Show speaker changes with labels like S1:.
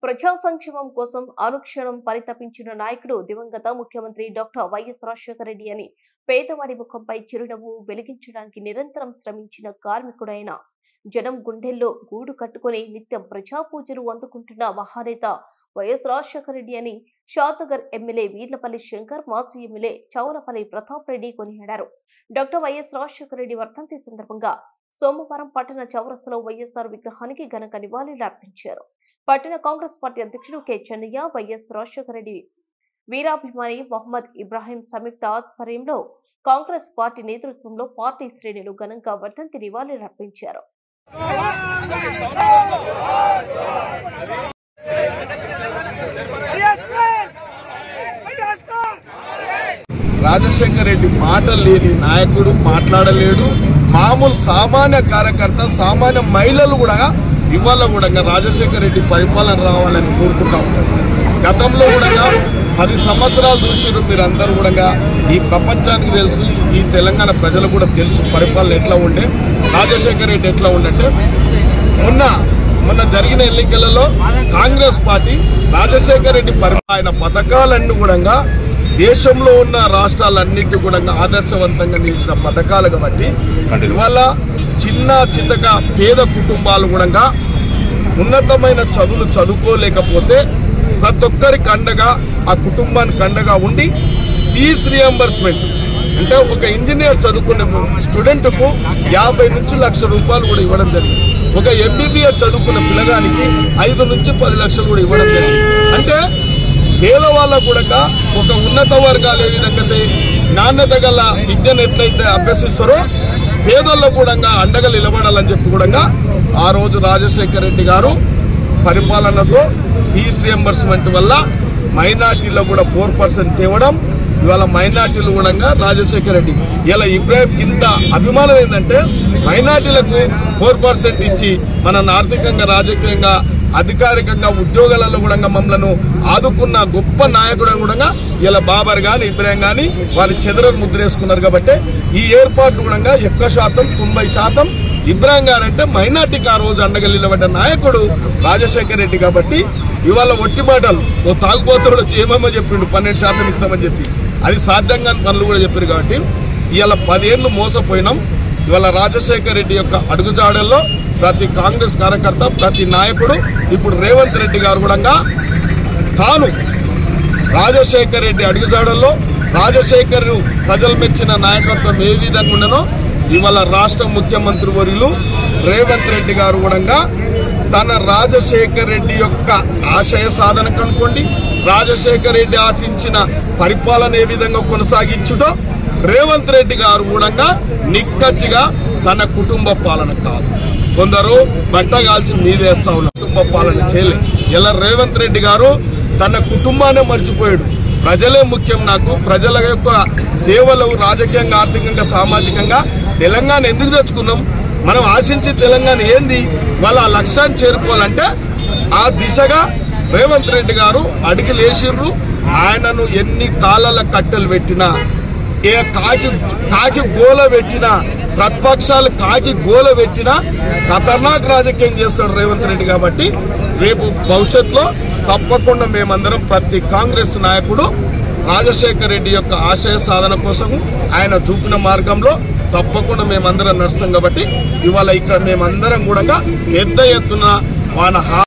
S1: ప్రజా సంక్షేమం కోసం అనుక్షణం పరితపించిన నాయకుడు దివంగత ముఖ్యమంత్రి డాక్టర్ వైఎస్ రాజశేఖర రెడ్డి అని పేదవాడి ముఖంపై చిరునవ్వు వెలిగించడానికి నిరంతరం శ్రమించిన కార్మికుడైన జనం గుండెల్లో గూడు కట్టుకుని నిత్యం ప్రజా పూజలు అందుకుంటున్న మహానేత వైఎస్ రాజశేఖర రెడ్డి అని షాతగర్ ఎమ్మెల్యే వీర్లపల్లి శంకర్ మాజీ ఎమ్మెల్యే చౌలపల్లి ప్రతాప్ రెడ్డి కొనియాడారు డాక్టర్ వైఎస్ రాజశేఖర రెడ్డి వర్ధంతి సందర్భంగా సోమవారం పట్టణ చౌరస్సులో వైఎస్ఆర్ విగ్రహానికి ఘనంగా నివాళులర్పించారు పట్టణ కాంగ్రెస్ పార్టీ అధ్యక్షుడు కె చెన్నయ్య వైఎస్ రాజశేఖర రెడ్డి వీరాభిమాని మొహమ్మద్ ఇబ్రాహీం సంయుక్త ఆధ్వర్యంలో కాంగ్రెస్ పార్టీ నేతృత్వంలో పార్టీ శ్రేణులు ఘనంగా వర్ధంతి నివాళులర్పించారు
S2: రాజశేఖర్ రెడ్డి మాట లేని నాయకుడు మాట్లాడలేడు మామూలు సామాన్య కార్యకర్త సామాన్య మహిళలు కూడా ఇవాళ కూడా రాజశేఖర్ రెడ్డి పరిపాలన రావాలని కోరుకుంటా ఉంటారు గతంలో కూడా పది సంవత్సరాలు చూసిరు మీరు అందరూ కూడా ఈ ప్రపంచానికి తెలుసు ఈ తెలంగాణ ప్రజలు కూడా తెలుసు పరిపాలన ఎట్లా ఉండే రాజశేఖర్ రెడ్డి ఎట్లా ఉండంటే మొన్న మొన్న జరిగిన ఎన్నికలలో కాంగ్రెస్ పార్టీ రాజశేఖర్ రెడ్డి పరి ఆయన పథకాలన్నీ కూడా దేశంలో ఉన్న రాష్ట్రాలన్నిటి కూడా ఆదర్శవంతంగా నిలిచిన పథకాలు కాబట్టి ఇవాళ చిన్న చితక పేద కుటుంబాలు కూడా ఉన్నతమైన చదువులు చదువుకోలేకపోతే ప్రతి ఒక్కరికి అండగా ఆ కుటుంబానికి అండగా ఉండి ఫీజ్ రియంబర్స్మెంట్ అంటే ఒక ఇంజనీర్ చదువుకునే స్టూడెంట్కు యాభై నుంచి లక్ష రూపాయలు కూడా ఇవ్వడం జరిగింది ఒక ఎంబీబీఎస్ చదువుకున్న పిల్లగానికి ఐదు నుంచి పది లక్షలు కూడా ఇవ్వడం జరిగింది అంటే పేదవాళ్ళకు కూడా ఒక ఉన్నత వర్గాలు ఏ విధంగా అయితే నాణ్యత గల విద్యను ఎట్లయితే అభ్యసిస్తారో పేదోళ్ళకు కూడా అండగా నిలబడాలని చెప్పి కూడా ఆ రోజు రాజశేఖర రెడ్డి గారు పరిపాలనతో ఫీజ్ రియంబర్స్మెంట్ వల్ల మైనార్టీలో కూడా ఫోర్ పర్సెంట్ తేవడం ఇవాళ మైనార్టీలు కూడా రాజశేఖర రెడ్డి ఇలా ఇబ్రాహిం కింద అభిమానం ఏంటంటే మైనార్టీలకు ఫోర్ పర్సెంట్ ఇచ్చి మనల్ని ఆర్థికంగా రాజకీయంగా అధికారికంగా ఉద్యోగాలలో కూడా మమ్మల్ని ఆదుకున్న గొప్ప నాయకుడు కూడా ఇలా బాబర్ గాని ఇబ్రాహిం గాని వారి చెదరను ముద్రేసుకున్నారు కాబట్టి ఈ ఏర్పాటు కూడా ఎక్కువ శాతం తొంభై శాతం ఇబ్రాహిం గారు అంటే మైనార్టీకి ఆ రోజు అండగా నిలబడ్డ నాయకుడు రాజశేఖర్ రెడ్డి కాబట్టి ఇవాళ ఒట్టి మాటలు ఓ తాగుబోతుడు చేయమని చెప్పిండు పన్నెండు శాతం ఇస్తామని చెప్పి అది సాధ్యం కాని పనులు కూడా చెప్పారు కాబట్టి ఇవాళ పదేళ్లు మోసపోయినాం ఇవాళ రాజశేఖర్ రెడ్డి యొక్క అడుగుజాడల్లో ప్రతి కాంగ్రెస్ కార్యకర్త ప్రతి నాయకుడు ఇప్పుడు రేవంత్ రెడ్డి గారు కూడా తాను రాజశేఖర్ రెడ్డి అడుగుజాడల్లో రాజశేఖర్ ప్రజలు మెచ్చిన నాయకత్వం ఏ విధంగా ఉండనో ఇవాళ రాష్ట్ర ముఖ్యమంత్రి వర్యులు రేవంత్ రెడ్డి గారు కూడా తన రాజశేఖర్ రెడ్డి యొక్క ఆశయ సాధనకు అనుకోండి రాజశేఖర్ రెడ్డి ఆశించిన పరిపాలన ఏ విధంగా కొనసాగించుటో రేవంత్ రెడ్డి గారు కూడా నిక్కచ్చిగా తన కుటుంబ పాలన కాదు కొందరు బట్ట కాల్చి మీదేస్తా ఉన్నారు కుటుంబ పాలన చేయలే ఇలా రేవంత్ రెడ్డి గారు తన కుటుంబాన్ని మర్చిపోయాడు ప్రజలే ముఖ్యం నాకు ప్రజల యొక్క సేవలు రాజకీయంగా ఆర్థికంగా సామాజికంగా తెలంగాణ ఎందుకు తెచ్చుకున్నాం మనం ఆశించే తెలంగాణ ఏంది వాళ్ళ ఆ లక్ష్యాన్ని చేరుకోవాలంటే ఆ దిశగా రేవంత్ రెడ్డి గారు అడిగిలేసిర్రు ఆయనను ఎన్ని కాలాల కట్టెలు పెట్టినా ఏ కాకి కాకి గోల పెట్టినా ప్రతిపక్షాలు కాకి గోల పెట్టినా ఖతర్నాక్ రాజకీయం చేస్తాడు రేవంత్ రెడ్డి కాబట్టి రేపు భవిష్యత్తులో తప్పకుండా మేమందరం ప్రతి కాంగ్రెస్ నాయకుడు రాజశేఖర్ రెడ్డి యొక్క ఆశయ సాధన కోసం ఆయన చూపిన మార్గంలో తప్పకుండా మేమందరం నడుస్తాం కాబట్టి ఇవాళ ఇక్కడ మేమందరం కూడా పెద్ద ఎత్తున వాన